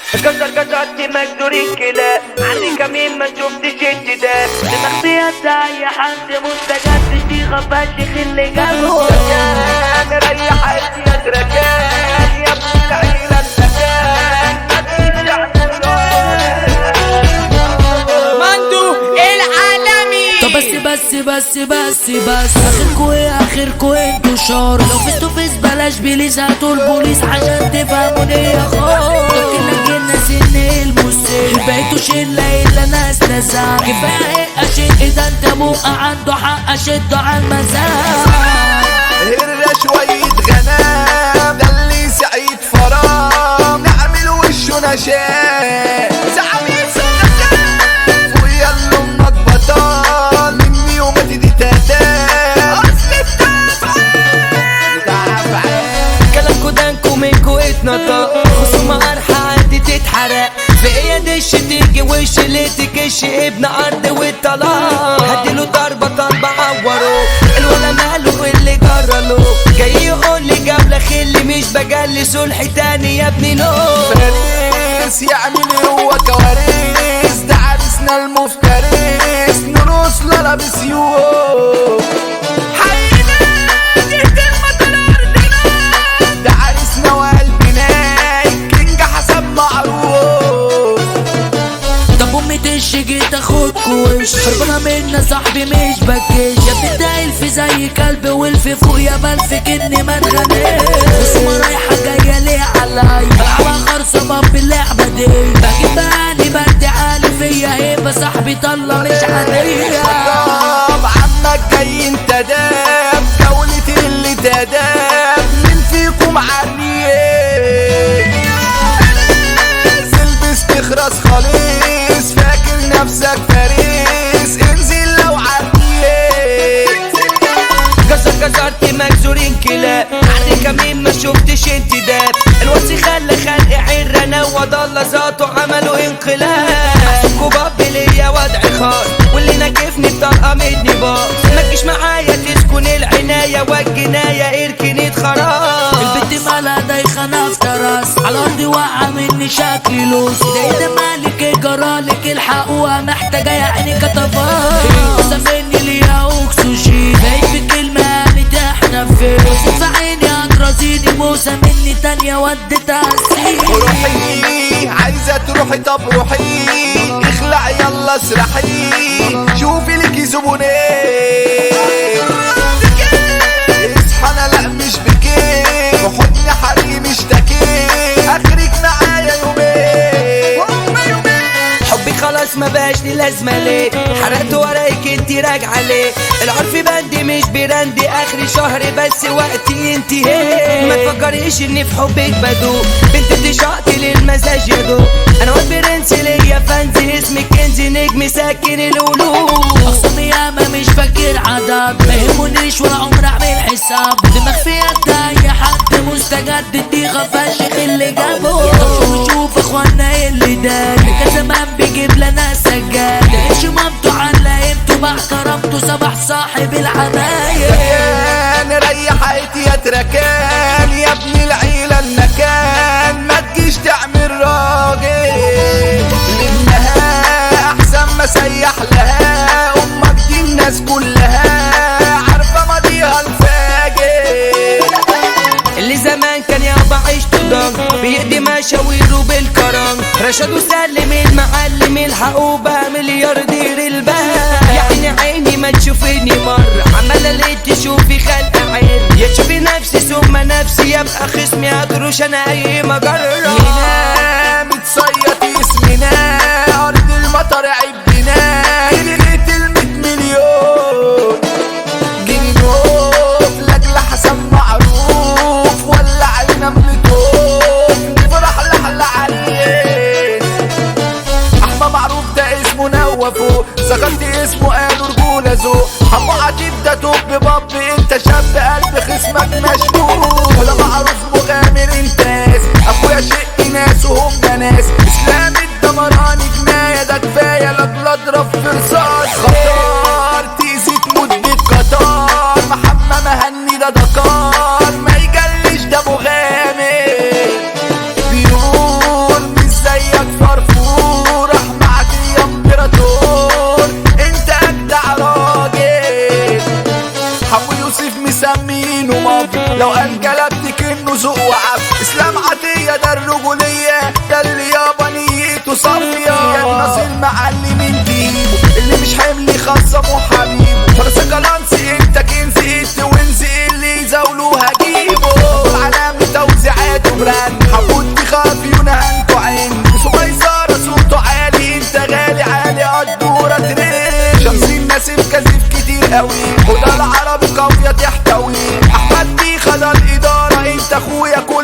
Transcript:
كسر كسرت مجدور الكلاب عندي كمين ما شفتش ده دماغ فيها اي حد مستجد دي غفاش اللي جنبه رجال ريحت يا رجال يا ابن العيلة السكان مندو العالمي طب بس بس بس بس بس اخركوا ايه اخركوا انتوا شر لو فيس تو فيس بلاش بليز هاتوا البوليس عشان تفهموني يا خار قلت لك الناس ان المسير بقيتوا شله الا ناس نزار كفايه اشد ده انت موقع عنده حق اشده على المزاج هرة شوية غنام ده اللي سعيد فرام نعمل وشه نشاف زعمي سنتاف ويا اللي امك بطال مني وما تدي تتاف اصل التفعال كلامكو دانكو منكو اتنطق خصومة قرحة عندي تتحرق في ايه دش تيجي وش اللي تكش ابن ارض والطلاق هديله ضربة ضربة عوره الولا ماله اللي جرله جاي يقول لي جاب لك اللي مش بجلي صلح تاني يا ابني نو فارس يعمل هو كوارث ده عرسنا المفترس نرقص له بسيوف حينا جهة المطر أرضنا ده عرسنا وقلبنا الكينج حسب معروف طب امي تش جيت اخدكوا وش خربانه منا صاحبي مش بكش يا ابني دايل في زي كلب والف فوق يا بلفك اني ما اتغنيش خصومه رايحه جايه ليه عليا بلعبها خرصه في اللعبه دي بجيب بقالي بدي عالي فيا هيبه صاحبي طلع مش عاديه طب عمك جاي انت داب دولة اللي تداب مين فيكم عريق البس تخرس خالص فاكر نفسك فارس انزل لو عريق كسر كسرت مكسورين كلاب عندي كمين ما شفتش انتداب الوصي خلى خلق حر انا وضل ذاته عملوا انقلاب احسبكوا باب ليا وضع خاص واللي ناكفني بطلقه مني باص ما تجيش معايا تسكن العنايه والجنايه اركني خلاص البنت مالها دايخه نافطه راس على ارضي واقعه مني شكلي لوس ده ده مالك إيه جرالك الحقوها محتاجه يا عيني كتفات سافرني ليها اكسجين بقيت بكلمه قالت احنا فين بصيت في عيني هترازيني موسى مني تانية وديتها السين روحي عايزة تروحي طب روحي اخلع يلا اسرحي شوفي لك زبونين اصحى انا لا مش بكيف وحضني حريم اشتكي اخرك معايا يومين هما يومين حبي خلاص ما بقاش لي لازمه ليه حرقت ورايك انت راجعه ليه العرف بندي مش براندي اخر شهر بس وقتي انتهى ما تفكريش اني في حبك بدوق بنت تشقت للمزاج يا دوب انا واد برنس ليا فانزي اسمك كنزي نجم ساكن القلوب اقسم ياما مش فاكر عدد ما يهمنيش ولا عمر اعمل حساب دماغ فيها اي حد مستجد دي غفاش اللي جابه شوف شوف اخوانا إيه اللي داري كان زمان بيجيب لنا سجاد تعيش مامته على قيمته مع كرامته صباح صاحب العمايل ريان ريحت يا تركان يا ابن العيلة المكان ما تجيش تعمل راجل لانها احسن ما سيح لها امك دي الناس كلها عارفة ماضيها الفاجر اللي زمان كان يابا عيشته ضم بيقضي مشاويره بالكرم رشد وسلم المعلم الحقوا بقى ملياردير الباب يا عيني عيني ما تشوفيني مرة عمالة ليه تشوفي خلق عين يا تشوفي نفسي ثم نفسي يبقى خصمي هتروش انا اي مجرة لينا متصيط اسمنا ارض المطر عبنا جنيت الميت مليون جنيه نوف لاجل حسن معروف ولا علينا ملتوف نفرح لحلة عليه احمى معروف ده اسمه نوفو ذكرت اسمه قالوا رجولة ذوق حمو عتيب ده توب باب انت شاب قلب خصمك مشدود ولا معروف مغامر انتاس اخويا شق ناس وهم ناس اسلام الدمراني جناية ده كفاية لاجل اضرب في رصاص خطار تأذي تموت بالقطار محمد مهني ده دكار ما يجلش ده مغامر بيقول مش زي شخصية ده الرجولية ده اللي يابا نيته صافية يا ناس المعلمين تيبو اللي مش حملي خصمه حبيبه فرس كلانسي انت كنزي انت وانزي اللي يزاولوه هجيبه علامة توزيعات وبراند حبوت خاف يونهانكو عين سميسارة صوته عالي انت غالي عالي قدورة ترين شمسين ناسف كذب كتير قوي خد العربي قافية تحتوي احمد دي خد الادارة انت اخويا